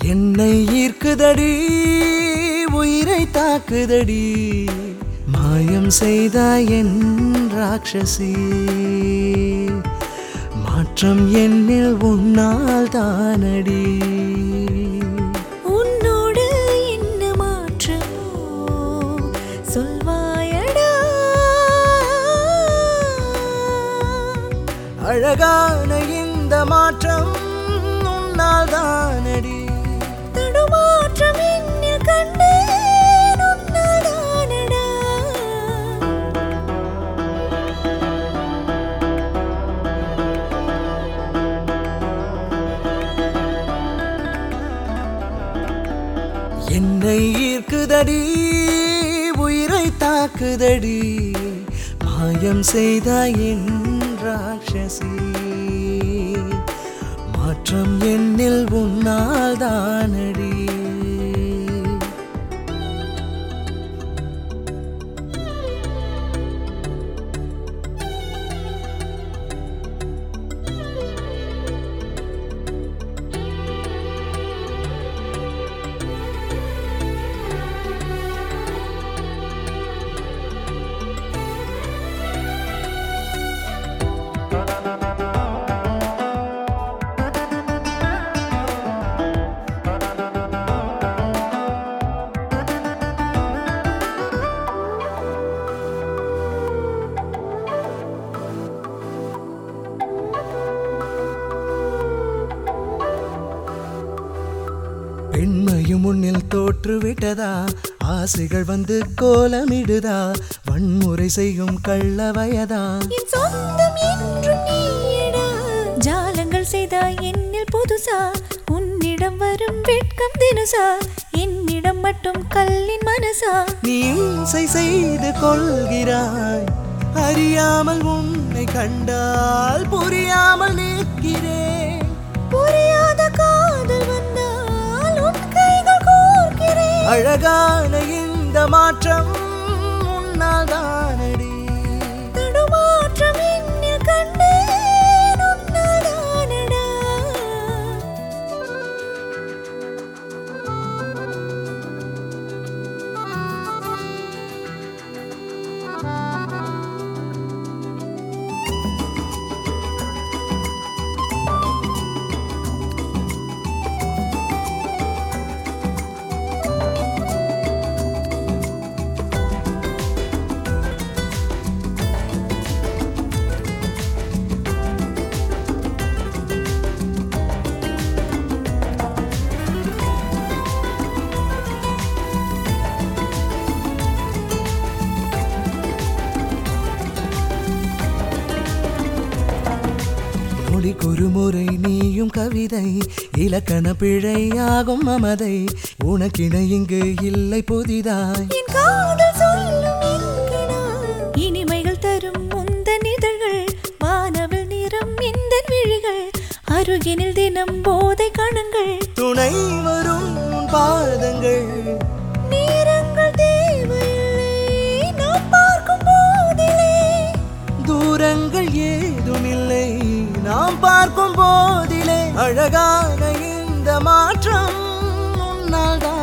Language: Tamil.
என்னை ஈர்க்குதடி உயிரை தாக்குதடி மாயம் செய்தாய் என் ராட்சசி மாற்றம் என்னில் உன்னால் தானடி உன்னோடு என்ன மாற்றமோ சொல்வாயடா அழகான இந்த மாற்றம் உன்னால் தானடி தடுமாற்றம் என்னில் கண்டேன் உன்னால்தானடா என்னை ஈர்க்குதடி உயிரை தாக்குதடி மாயம் செய்தாய் என் ராட்சசி மாற்றம் என்னில் உன்னால் தானடி பெண்மையும் முன்னில் தோற்று விட்டதா ஆசைகள் வந்து கோலமிடுதா வன்முறை செய்யும் கள்ள வயதா என் சொந்தம் என்றும் நீயடா ஜாலங்கள் செய்தாய் என்னில் புதுசா உன்னிடம் வரும் வெட்கம் தினுசா என்னிடம் மட்டும் கல்லின் மனசா நீ இம்சை செய்து கொள்கிறாய் அறியாமல் உன்னை கண்டால் புரியாமல் நிற்கிறேன் புரியாத காதல் வந்தால் உன் கைகள் கோர்க்கிறேன் அழகான இந்த மாற்றம் உன்னால் தானடி தடுமாற்றம் என்னில் கண்டேன் உன்னால்தானடா மொழி குறுமுறை நீயும் கவிதை இலக்கண பிழையாகும் மமதை உனக்கிணை இங்கு இல்லை புதிதாய் என் காதல் சொல்லும் என்கணா இனிமைகள் தரும் முந்தன் இதழ்கள் வானவில் நிறம் இந்த விழிகள் அருகினில் தினம் போதை கணங்கள் துணை வரும் உன் பாதங்கள் நேரங்கள் தேவையில்லை நாம் பார்க்கும் போதிலே தூரங்கள் ஏதுமில்லை நாம் பார்க்கும் போதிலே அழகான இந்த மாற்றம் உன்னால்